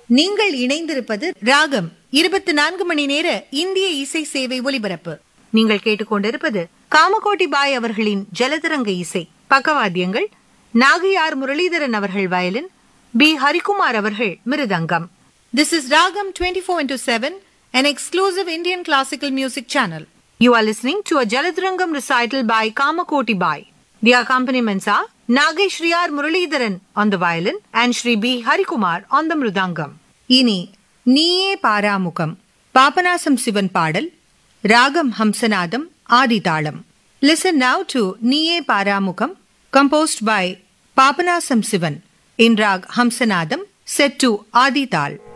நீங்கள் இணைந்திருப்பது ராகம் இருபத்தி நான்கு மணி நேர இந்திய இசை சேவை ஒலிபரப்பு நீங்கள் கேட்டுக்கொண்டிருப்பது காமகோட்டி பாய் அவர்களின் ஜலதரங்க இசை பக்கவாத்தியங்கள் நாகையார் முரளிதரன் அவர்கள் வயலின் பி ஹரிகுமார் அவர்கள் mridangam this is ragam twenty four into seven an exclusive Indian classical music channel. You are listening to a Jaladrangam recital by Kamakoti Bai. The accompaniments are Nage Shriyar Muralidharan on the violin and Shri B. Harikumar on the mridangam. இனி நீயே பாராமுகம் பாபநாசம் சிவன் பாடல் ragam Hamsanadam Aditalam listen now to Neeye Paramukham composed by Papanasam Sivan in raag Hamsanadam set to ஆதிதாள்